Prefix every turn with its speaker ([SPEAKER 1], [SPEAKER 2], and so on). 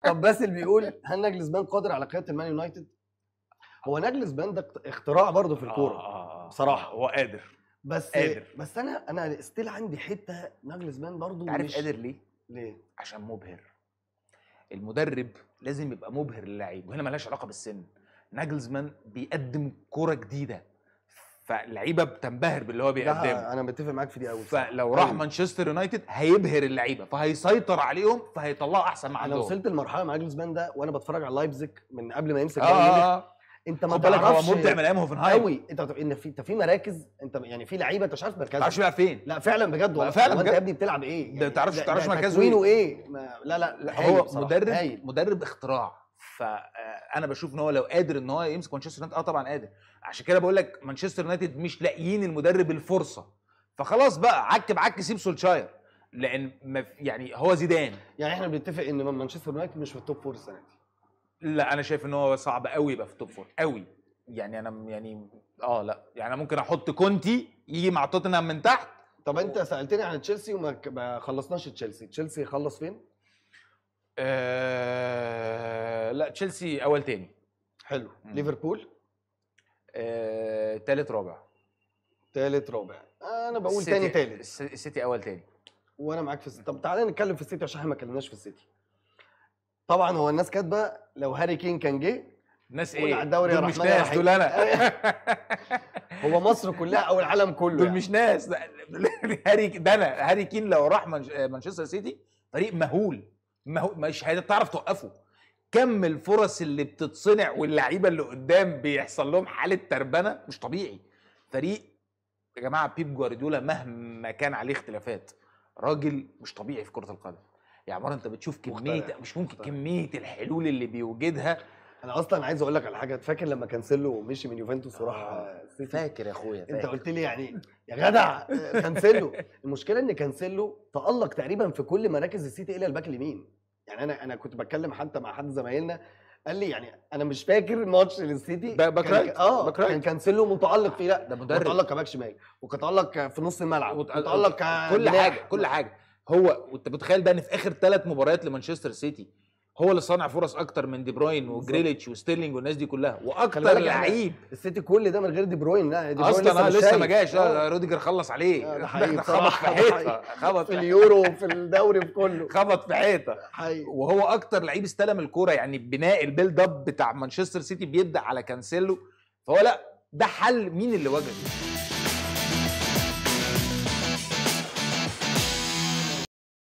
[SPEAKER 1] طب باسل بيقول هل ناجلزمان قادر على قياده المان يونايتد؟ هو ناجلزمان ده اختراع برضه في الكوره
[SPEAKER 2] آه آه آه.
[SPEAKER 1] بصراحة.
[SPEAKER 2] هو قادر
[SPEAKER 1] بس
[SPEAKER 2] قادر.
[SPEAKER 1] بس انا انا ستيل عندي حته ناجلزمان برضه
[SPEAKER 2] انت عارف
[SPEAKER 1] مش
[SPEAKER 2] قادر ليه؟
[SPEAKER 1] ليه؟
[SPEAKER 2] عشان مبهر المدرب لازم يبقى مبهر للعيب وهنا ملهاش علاقه بالسن ناجلزمان بيقدم كوره جديده فاللعيبه بتنبهر باللي هو
[SPEAKER 1] ده
[SPEAKER 2] بيقدمه
[SPEAKER 1] انا متفق معاك في دي قوي
[SPEAKER 2] فلو راح مانشستر يونايتد هيبهر اللعيبه فهيسيطر عليهم فهيطلعوا احسن ما
[SPEAKER 1] انا
[SPEAKER 2] عندهم
[SPEAKER 1] وصلت لمرحله مع ناجلزمان ده وانا بتفرج على لايبزيج من قبل ما يمسك
[SPEAKER 2] اه
[SPEAKER 1] بايرن ميونخ.
[SPEAKER 2] اه آه.
[SPEAKER 1] انت ما
[SPEAKER 2] خد بالك
[SPEAKER 1] تعرفش
[SPEAKER 2] هو مبدع من ايام هوفنهايم
[SPEAKER 1] قوي انت بت- ان في انت في مراكز انت يعني في لعيبه انت مش عارف
[SPEAKER 2] ما تعرفش
[SPEAKER 1] مركزها
[SPEAKER 2] بقى فين
[SPEAKER 1] لا فعلا بجد والله
[SPEAKER 2] فعلا
[SPEAKER 1] هو انت
[SPEAKER 2] بجد.
[SPEAKER 1] يا ابني بتلعب ايه
[SPEAKER 2] ده تعرفش- تعرفش مركزه
[SPEAKER 1] تكوينه ايه ما لا لا,
[SPEAKER 2] لا
[SPEAKER 1] هايل
[SPEAKER 2] هو
[SPEAKER 1] بصراحة،
[SPEAKER 2] مدرب
[SPEAKER 1] هايل.
[SPEAKER 2] مدرب اختراع فانا بشوف ان هو لو قادر ان هو يمسك مانشستر يونايتد اه طبعا قادر عشان كده بقول لك مانشستر يونايتد مش لاقيين المدرب الفرصه فخلاص بقى عك بعك سيب سولشاير لان ما في- يعني هو زيدان
[SPEAKER 1] يعني احنا بنتفق ان مانشستر يونايتد مش في التوب فور السنه دي
[SPEAKER 2] لا انا شايف ان هو صعب قوي يبقى في التوب فور قوي يعني انا يعني اه لا يعني انا ممكن احط كونتي يجي مع توتنهام من تحت
[SPEAKER 1] طب انت سالتني عن تشيلسي وما ك- ما خلصناش تشيلسي تشيلسي خلص فين
[SPEAKER 2] آه لا تشيلسي اول تاني
[SPEAKER 1] حلو
[SPEAKER 2] مم.
[SPEAKER 1] ليفربول
[SPEAKER 2] آه تالت رابع
[SPEAKER 1] تالت رابع انا بقول
[SPEAKER 2] السيتي-
[SPEAKER 1] تاني تالت
[SPEAKER 2] الس- السيتي اول تاني
[SPEAKER 1] وانا معاك في السيتي طب تعالى نتكلم في السيتي عشان احنا ما اتكلمناش في السيتي طبعا هو الناس كاتبه لو هاري كين كان جه
[SPEAKER 2] الناس
[SPEAKER 1] قول
[SPEAKER 2] ايه
[SPEAKER 1] على الدوري يا
[SPEAKER 2] دول مش
[SPEAKER 1] رحمن يا
[SPEAKER 2] ناس
[SPEAKER 1] رحيم.
[SPEAKER 2] دول انا
[SPEAKER 1] هو مصر كلها او العالم كله
[SPEAKER 2] دول
[SPEAKER 1] يعني.
[SPEAKER 2] مش ناس ده- هاري ده انا هاري كين لو راح مانش- مانشستر سيتي فريق مهول مهول مش هتعرف توقفه كم الفرص اللي بتتصنع واللعيبه اللي قدام بيحصل لهم حاله تربنه مش طبيعي فريق يا جماعه بيب جوارديولا مهما كان عليه اختلافات راجل مش طبيعي في كره القدم يا عمار انت بتشوف كميه
[SPEAKER 1] مخترع،
[SPEAKER 2] مش ممكن
[SPEAKER 1] مخترع.
[SPEAKER 2] كميه الحلول اللي بيوجدها
[SPEAKER 1] انا اصلا عايز اقول لك على حاجه فاكر لما كانسيلو مشي من يوفنتوس وراح
[SPEAKER 2] آه.
[SPEAKER 1] السيتي
[SPEAKER 2] فاكر يا اخويا
[SPEAKER 1] انت قلت لي يعني يا جدع كانسيلو المشكله ان كانسيلو تالق تقريبا في كل مراكز السيتي الا الباك اليمين يعني انا انا كنت بتكلم حتى مع حد زمايلنا قال لي يعني انا مش فاكر ماتش للسيتي
[SPEAKER 2] باك- باك
[SPEAKER 1] كان-
[SPEAKER 2] رايت،
[SPEAKER 1] اه
[SPEAKER 2] باك رايت.
[SPEAKER 1] كان كانسيلو متالق فيه لا
[SPEAKER 2] ده مدرب
[SPEAKER 1] متالق كباك شمال وكتالق في نص الملعب
[SPEAKER 2] وت-
[SPEAKER 1] متالق
[SPEAKER 2] كل
[SPEAKER 1] كجناح.
[SPEAKER 2] حاجه كل حاجه هو وانت متخيل بقى ان في اخر ثلاث مباريات لمانشستر سيتي هو اللي صانع فرص اكتر من دي بروين
[SPEAKER 1] بالظبط.
[SPEAKER 2] وجريليتش وستيرلينج والناس دي كلها
[SPEAKER 1] خلي
[SPEAKER 2] واكتر
[SPEAKER 1] بالك إحنا
[SPEAKER 2] لعيب
[SPEAKER 1] السيتي كل ده من غير دي بروين لا دي بروين
[SPEAKER 2] اصلا آه
[SPEAKER 1] مش
[SPEAKER 2] لسه
[SPEAKER 1] شايف.
[SPEAKER 2] ما جاش
[SPEAKER 1] آه.
[SPEAKER 2] آه، روديجر خلص عليه
[SPEAKER 1] آه، ده
[SPEAKER 2] ده
[SPEAKER 1] حقيقي
[SPEAKER 2] خبط في
[SPEAKER 1] بصراحة، ده
[SPEAKER 2] حيطه
[SPEAKER 1] حقيقي.
[SPEAKER 2] خبط
[SPEAKER 1] في
[SPEAKER 2] في
[SPEAKER 1] اليورو وفي الدوري في كله
[SPEAKER 2] خبط في حيطه
[SPEAKER 1] حقيقي
[SPEAKER 2] وهو اكتر لعيب استلم الكوره يعني بناء البيلد اب بتاع مانشستر سيتي بيبدا على كانسيلو فهو لا ده حل مين اللي وجده